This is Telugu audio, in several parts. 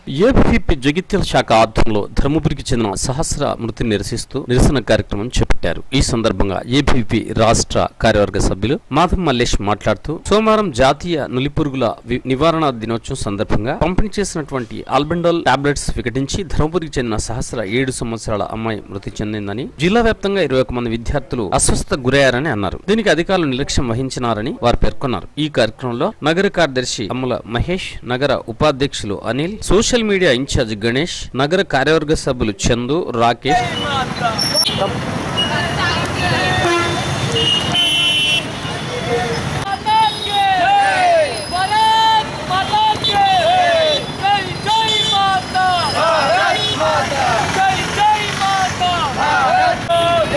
ఏబీవీపీ జగిత్యాల శాఖ ఆధ్వర్యంలో ధర్మపురికి చెందిన సహస్ర మృతిని నిరసిస్తూ నిరసన కార్యక్రమం చేపట్టారు ఈ సందర్భంగా ఏబీవీపీ రాష్ట్ర కార్యవర్గ సభ్యులు మాధవ్ మల్లేష్ మాట్లాడుతూ సోమవారం జాతీయ నులిపురుగుల వి- నివారణ దినోత్సవం సందర్భంగా పంపిణీ చేసినటువంటి ఆల్బెండోల్ టాబ్లెట్స్ వికటించి ధర్మపురికి చెందిన సహస్ర ఏడు సంవత్సరాల అమ్మాయి మృతి చెందిందని జిల్లా వ్యాప్తంగా ఇరవై ఒక మంది విద్యార్థులు అస్వస్థ గురయ్యారని అన్నారు దీనికి అధికారులు నిర్లక్ష్యం వహించినారని వారు పేర్కొన్నారు ఈ కార్యక్రమంలో నగర కార్యదర్శి అమ్ముల మహేష్ నగర ఉపాధ్యక్షులు Anil social media incharge Ganesh నగర కార్యవర్గ సభ్యులు చందు రాకేష్ माता के भारत माता के जय जय माता भारत माता जय जय माता भारत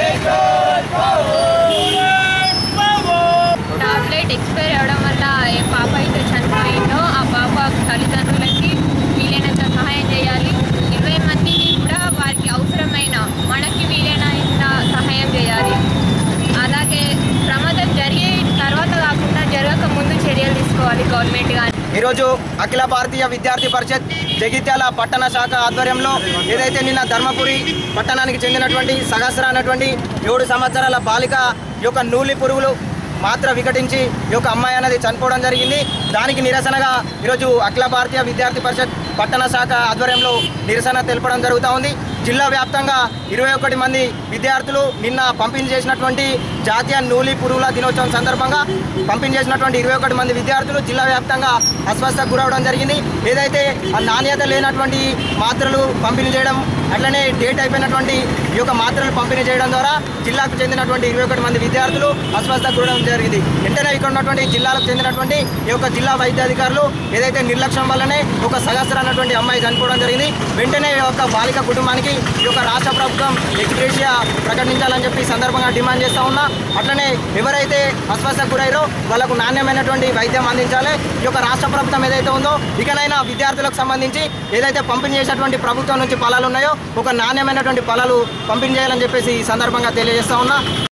టాబ్లెట్ ఎక్స్పైర్ అవ్వడం వల్ల ఏ పాప అయితే చనిపోయిందో ఆ పాప తల్లిదండ్రులకి వీలైనంత సహాయం చేయాలి ఇరవై మందికి కూడా వారికి అవసరమైన మనకి వీలైనంత సహాయం చేయాలి అలాగే ప్రమాదం జరిగే తర్వాత కాకుండా జరగక ముందు చర్యలు తీసుకోవాలి గవర్నమెంట్ కానీ ఈరోజు అఖిల భారతీయ విద్యార్థి పరిషత్ జగిత్యాల పట్టణ శాఖ ఆధ్వర్యంలో ఏదైతే నిన్న ధర్మపురి పట్టణానికి చెందినటువంటి సహస్ర అనేటువంటి ఏడు సంవత్సరాల బాలిక ఈ యొక్క నూలి పురుగులు మాత్ర వికటించి ఈ యొక్క అమ్మాయి అనేది చనిపోవడం జరిగింది దానికి నిరసనగా ఈరోజు అఖిల భారతీయ విద్యార్థి పరిషత్ పట్టణ శాఖ ఆధ్వర్యంలో నిరసన తెలపడం జరుగుతూ ఉంది జిల్లా వ్యాప్తంగా ఇరవై ఒకటి మంది విద్యార్థులు నిన్న పంపిణీ చేసినటువంటి జాతీయ నూలి పురుగుల దినోత్సవం సందర్భంగా పంపిణీ చేసినటువంటి ఇరవై ఒకటి మంది విద్యార్థులు జిల్లా వ్యాప్తంగా అస్వస్థకు గురవడం జరిగింది ఏదైతే ఆ నాణ్యత లేనటువంటి మాత్రలు పంపిణీ చేయడం అట్లనే డేట్ అయిపోయినటువంటి ఈ యొక్క మాత్రలు పంపిణీ చేయడం ద్వారా జిల్లాకు చెందినటువంటి ఇరవై ఒకటి మంది విద్యార్థులు అస్వస్థకు గురవడం జరిగింది వెంటనే ఇక్కడ ఉన్నటువంటి జిల్లాలకు చెందినటువంటి ఈ యొక్క జిల్లా వైద్యాధికారులు ఏదైతే నిర్లక్ష్యం వల్లనే ఒక సహస్ర అన్నటువంటి అమ్మాయి చనిపోవడం జరిగింది వెంటనే ఈ యొక్క బాలిక కుటుంబానికి ఈ యొక్క రాష్ట్ర ప్రభుత్వం ఎక్స్గ్రేషియా ప్రకటించాలని చెప్పి ఈ సందర్భంగా డిమాండ్ చేస్తా ఉన్నా అట్లనే ఎవరైతే అస్వస్థకు గురైరో వాళ్ళకు నాణ్యమైనటువంటి వైద్యం అందించాలి ఈ యొక్క రాష్ట్ర ప్రభుత్వం ఏదైతే ఉందో ఇకనైనా విద్యార్థులకు సంబంధించి ఏదైతే పంపిణీ చేసేటువంటి ప్రభుత్వం నుంచి ఫలాలు ఉన్నాయో ఒక నాణ్యమైనటువంటి ఫలాలు పంపిణీ చేయాలని చెప్పేసి ఈ సందర్భంగా తెలియజేస్తా ఉన్నా